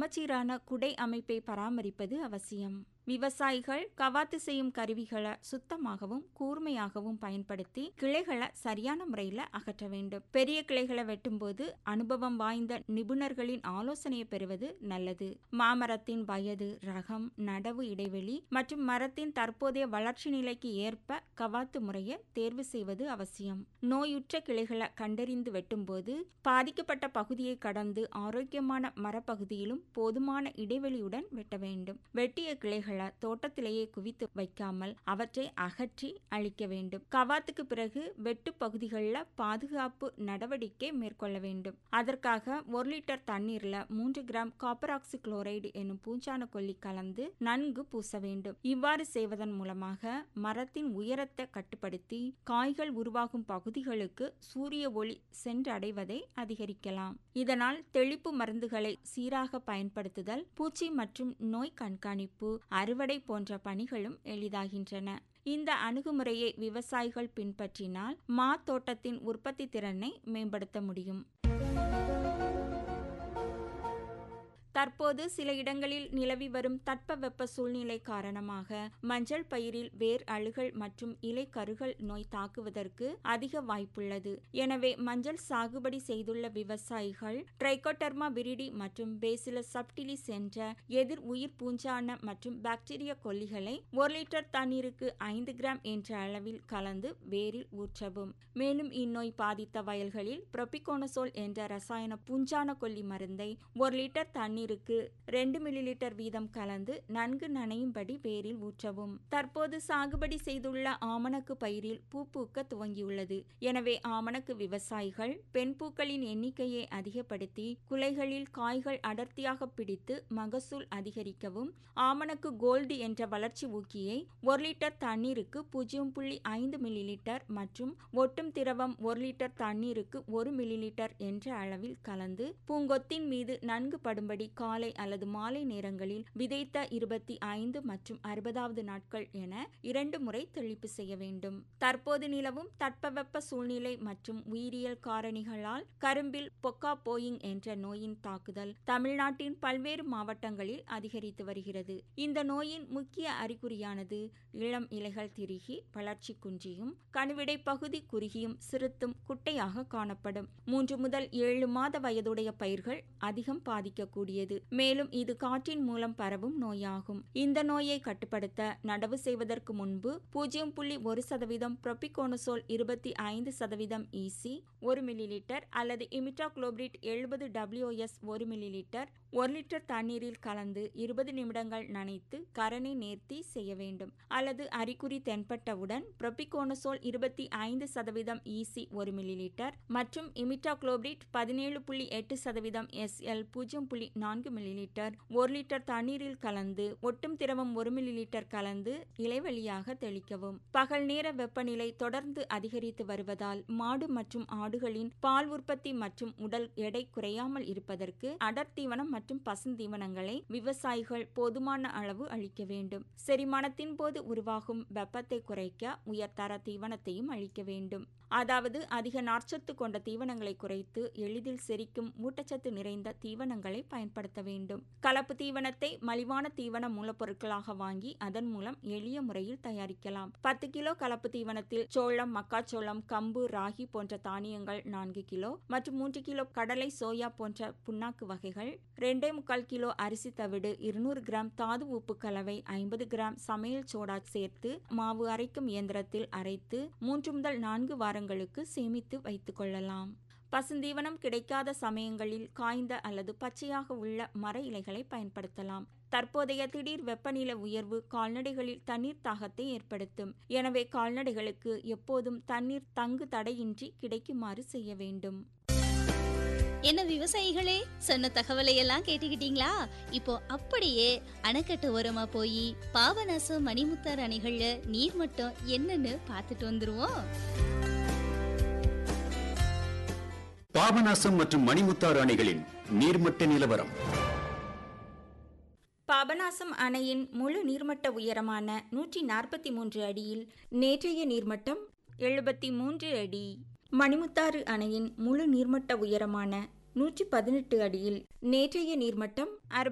சமச்சீரான குடை அமைப்பை பராமரிப்பது அவசியம் விவசாயிகள் கவாத்து செய்யும் கருவிகளை சுத்தமாகவும் கூர்மையாகவும் பயன்படுத்தி கிளைகளை சரியான முறையில் அகற்ற வேண்டும் பெரிய கிளைகளை வெட்டும்போது அனுபவம் வாய்ந்த நிபுணர்களின் ஆலோசனையை பெறுவது நல்லது மாமரத்தின் வயது ரகம் நடவு இடைவெளி மற்றும் மரத்தின் தற்போதைய வளர்ச்சி நிலைக்கு ஏற்ப கவாத்து முறையை தேர்வு செய்வது அவசியம் நோயுற்ற கிளைகளை கண்டறிந்து வெட்டும்போது பாதிக்கப்பட்ட பகுதியை கடந்து ஆரோக்கியமான மரப்பகுதியிலும் போதுமான இடைவெளியுடன் வெட்ட வேண்டும் வெட்டிய கிளைகள் கிளைகளை தோட்டத்திலேயே குவித்து வைக்காமல் அவற்றை அகற்றி அழிக்க வேண்டும் கவாத்துக்கு பிறகு வெட்டு பகுதிகளில் பாதுகாப்பு நடவடிக்கை மேற்கொள்ள வேண்டும் அதற்காக ஒரு லிட்டர் தண்ணீர்ல மூன்று கிராம் காப்பர் ஆக்சி குளோரைடு என்னும் பூஞ்சான கொல்லி கலந்து நன்கு பூச வேண்டும் இவ்வாறு செய்வதன் மூலமாக மரத்தின் உயரத்தை கட்டுப்படுத்தி காய்கள் உருவாகும் பகுதிகளுக்கு சூரிய ஒளி சென்றடைவதை அதிகரிக்கலாம் இதனால் தெளிப்பு மருந்துகளை சீராக பயன்படுத்துதல் பூச்சி மற்றும் நோய் கண்காணிப்பு அறுவடை போன்ற பணிகளும் எளிதாகின்றன இந்த அணுகுமுறையை விவசாயிகள் பின்பற்றினால் மா தோட்டத்தின் உற்பத்தி திறனை மேம்படுத்த முடியும் தற்போது சில இடங்களில் நிலவி வரும் தட்பவெப்ப சூழ்நிலை காரணமாக மஞ்சள் பயிரில் வேர் அழுகல் மற்றும் இலை கருகல் நோய் தாக்குவதற்கு அதிக வாய்ப்புள்ளது எனவே மஞ்சள் சாகுபடி செய்துள்ள விவசாயிகள் ட்ரைகோடர்மா விரிடி மற்றும் பேசிலஸ் சப்டிலிஸ் என்ற எதிர் உயிர் பூஞ்சான மற்றும் பாக்டீரியா கொல்லிகளை ஒரு லிட்டர் தண்ணீருக்கு ஐந்து கிராம் என்ற அளவில் கலந்து வேரில் ஊற்றவும் மேலும் இந்நோய் பாதித்த வயல்களில் புரோபிகோனசோல் என்ற ரசாயன பூஞ்சான கொல்லி மருந்தை ஒரு லிட்டர் தண்ணீர் தண்ணீருக்கு ரெண்டு மில்லி லிட்டர் வீதம் கலந்து நன்கு நனையும்படி வேரில் ஊற்றவும் தற்போது சாகுபடி செய்துள்ள ஆமணக்கு பயிரில் பூ பூக்க துவங்கியுள்ளது எனவே ஆமணக்கு விவசாயிகள் பெண் பூக்களின் எண்ணிக்கையை அதிகப்படுத்தி குலைகளில் காய்கள் அடர்த்தியாக பிடித்து மகசூல் அதிகரிக்கவும் ஆமணக்கு கோல்டு என்ற வளர்ச்சி ஊக்கியை ஒரு லிட்டர் தண்ணீருக்கு பூஜ்ஜியம் புள்ளி ஐந்து மில்லி லிட்டர் மற்றும் ஒட்டும் திரவம் ஒரு லிட்டர் தண்ணீருக்கு ஒரு மில்லி லிட்டர் என்ற அளவில் கலந்து பூங்கொத்தின் மீது நன்கு படும்படி காலை அல்லது மாலை நேரங்களில் விதைத்த இருபத்தி ஐந்து மற்றும் அறுபதாவது நாட்கள் என இரண்டு முறை தெளிப்பு செய்ய வேண்டும் தற்போது நிலவும் தட்பவெப்ப சூழ்நிலை மற்றும் உயிரியல் காரணிகளால் கரும்பில் பொக்கா போயிங் என்ற நோயின் தாக்குதல் தமிழ்நாட்டின் பல்வேறு மாவட்டங்களில் அதிகரித்து வருகிறது இந்த நோயின் முக்கிய அறிகுறியானது இளம் இலைகள் திருகி வளர்ச்சி குன்றியும் கணுவிடை பகுதி குறுகியும் சிறுத்தும் குட்டையாக காணப்படும் மூன்று முதல் ஏழு மாத வயதுடைய பயிர்கள் அதிகம் பாதிக்கக்கூடியது மேலும் இது காற்றின் மூலம் பரவும் நோயாகும் இந்த நோயை கட்டுப்படுத்த நடவு செய்வதற்கு முன்பு பூஜ்ஜியம் புள்ளி ஒரு சதவீதம் புரோபிகோனசோல் இருபத்தி ஐந்து சதவீதம் இசி ஒரு மில்லி லிட்டர் அல்லது இமிட்டாக்ளோபிரிட் எழுபது டபிள்யூஎஸ் ஒரு மில்லி லிட்டர் ஒரு லிட்டர் தண்ணீரில் கலந்து இருபது நிமிடங்கள் நனைத்து கரணை நேர்த்தி செய்ய வேண்டும் அல்லது அறிகுறி தென்பட்டவுடன் புரோபிகோனசோல் இருபத்தி ஐந்து சதவீதம் இசி ஒரு மில்லி லிட்டர் மற்றும் இமிட்டாக்ளோபிரிட் பதினேழு புள்ளி எட்டு சதவீதம் எஸ்எல் பூஜ்ஜியம் புள்ளி நான்கு மில்லி லிட்டர் ஒரு லிட்டர் தண்ணீரில் கலந்து ஒட்டும் திரவம் ஒரு மில்லி லிட்டர் கலந்து இலைவழியாக தெளிக்கவும் பகல் நேர வெப்பநிலை தொடர்ந்து அதிகரித்து வருவதால் மாடு மற்றும் ஆடுகளின் பால் உற்பத்தி மற்றும் உடல் எடை குறையாமல் இருப்பதற்கு அடர் தீவனம் மற்றும் பசுந்தீவனங்களை விவசாயிகள் போதுமான அளவு அளிக்க வேண்டும் செரிமானத்தின் போது உருவாகும் வெப்பத்தை குறைக்க உயர்தர தீவனத்தையும் அளிக்க வேண்டும் அதாவது அதிக நார்ச்சத்து கொண்ட தீவனங்களை குறைத்து எளிதில் செரிக்கும் ஊட்டச்சத்து நிறைந்த தீவனங்களை பயன்படுத்த வேண்டும் கலப்பு தீவனத்தை மலிவான தீவன மூலப்பொருட்களாக வாங்கி அதன் மூலம் எளிய முறையில் தயாரிக்கலாம் பத்து கிலோ கலப்பு தீவனத்தில் சோளம் மக்காச்சோளம் கம்பு ராகி போன்ற தானியங்கள் நான்கு கிலோ மற்றும் மூன்று கிலோ கடலை சோயா போன்ற புண்ணாக்கு வகைகள் ரெண்டே முக்கால் கிலோ அரிசி தவிடு இருநூறு கிராம் தாது உப்பு கலவை ஐம்பது கிராம் சமையல் சோடா சேர்த்து மாவு அரைக்கும் இயந்திரத்தில் அரைத்து மூன்று முதல் நான்கு வாரங்களுக்கு சேமித்து வைத்துக் கொள்ளலாம் பசுந்தீவனம் கிடைக்காத சமயங்களில் காய்ந்த அல்லது பச்சையாக உள்ள மர இலைகளை பயன்படுத்தலாம் தற்போதைய திடீர் வெப்பநிலை உயர்வு கால்நடைகளில் தண்ணீர் தாகத்தை ஏற்படுத்தும் எனவே கால்நடைகளுக்கு எப்போதும் தண்ணீர் தங்கு தடையின்றி கிடைக்குமாறு செய்ய வேண்டும் என்ன விவசாயிகளே சொன்ன தகவலை எல்லாம் கேட்டுக்கிட்டீங்களா இப்போ அப்படியே அணைக்கட்டு ஓரமா போய் பாபநாசம் மணிமுத்தார் அணைகள்ல நீர் மட்டம் என்னன்னு பார்த்துட்டு வந்துருவோம் பாபநாசம் மற்றும் மணிமுத்தாறு அணைகளின் நீர்மட்ட நிலவரம் பாபநாசம் அணையின் முழு நீர்மட்ட உயரமான நூற்றி நாற்பத்தி மூன்று அடியில் நேற்றைய நீர்மட்டம் எழுபத்தி மூன்று அடி மணிமுத்தாறு அணையின் முழு நீர்மட்ட உயரமான நூற்றி பதினெட்டு அடியில் நேற்றைய நீர்மட்டம் அறுபத்தி